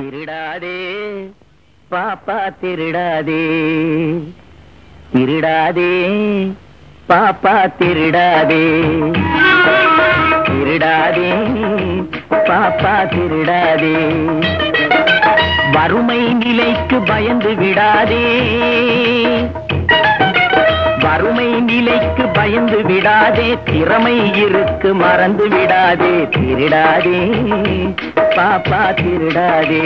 திருடாதே பாப்பா திருடாதே திருடாதே பாப்பா திருடாதே திருடாதே பாப்பா திருடாதே வறுமை நிலைக்கு பயந்து விடாதே வறுமை நிலைக்கு பயந்து விடாதே திறமை இருக்கு மறந்து விடாதே திருடாதே பாப்பா திருடாதே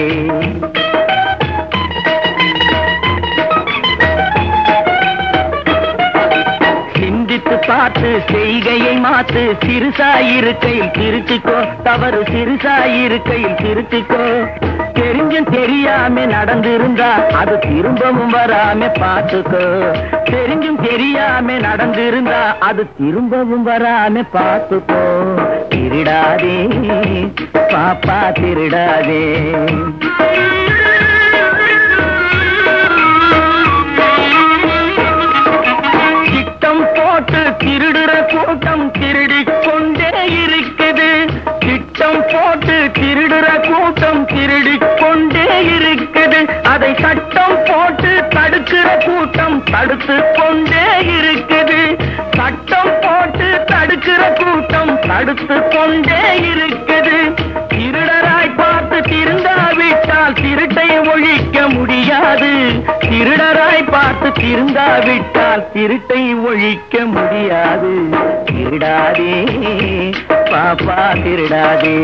சிந்தித்து பார்த்து செய்கையை மாத்து சிறுசாயிருக்கையில் திருச்சுக்கோ தவறு சிறுசாயிருக்கையில் திருச்சுக்கோ தெரிஞ்சும் தெரியாம நடந்திருந்தா அது திரும்பவும் வராம பார்த்துக்கோ தெரிஞ்சும் தெரியாம நடந்திருந்தா அது திரும்பவும் வராம பார்த்துக்கோ திருடாதே பாப்பா திருடாதே திட்டம் போட்டு திருடுற கூட்டம் திருடிக் கொண்டே இருக்குது திட்டம் போட்டு திருடுற கூட்டம் திருடிக் கொண்டே இருக்குது அதை சட்டம் போட்டு தடுக்கிற கூட்டம் தடுத்து கொண்டே இருக்குது சட்டம் போட்டு தடுக்கிற கூட்டம் தடுத்து கொண்டே இருக்குது திருடராய் பார்த்து திருந்தாவிட்டால் திருட்டை ஒழிக்க முடியாது திருடராய் பார்த்து திருந்தாவிட்டால் திருட்டை ஒழிக்க முடியாது திருடாதே பாப்பா திருடாதே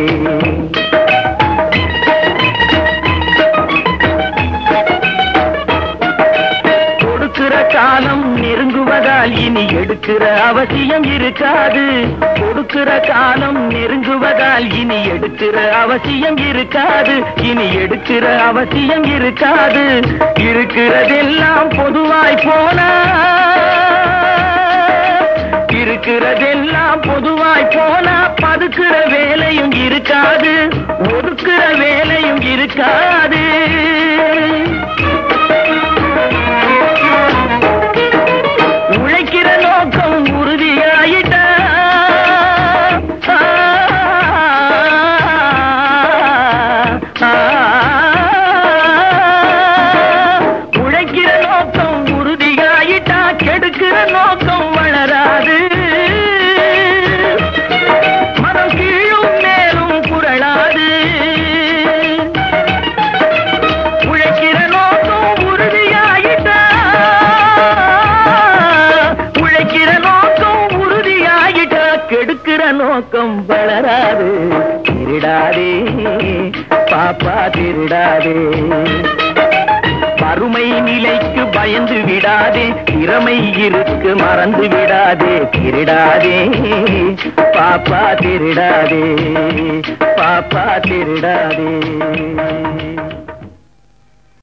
கொடுக்கிற காலம் நெருங்குவதால் இனி எடுக்கிற அவசியம் இருக்காது கொடுக்கிற காலம் நெருங்குவதால் இனி எடுக்கிற அவசியம் இருக்காது இனி எடுக்கிற அவசியம் இருக்காது இருக்கிறதெல்லாம் பொதுவாய் போனா இருக்கிறதெல்லாம் பொதுவாய் போனா பதுக்குற வேலையும் இருக்காது ஒதுக்குற வேலையும் இருக்காது உழைக்கிற நோக்கம் உறுதியாயிட்ட உழைக்கிற நோக்கம் உறுதியாயிட்டா கெடுக்கிற நோக்கம் வளராது மனம் கீழும் மேலும் புரளாது உழைக்கிற நோக்கம் உறுதியாயிட்டா உழைக்கிற நோக்கம் உறுதியாயிட்டா கெடுக்கிற நோக்கம் வளராது திருடாதே பாப்பா திருடாதே வறுமை நிலைக்கு பயந்து விடாதே திறமை இருக்கு மறந்து விடாதே திருடாதே பாப்பா திருடாதே பாப்பா திருடாதே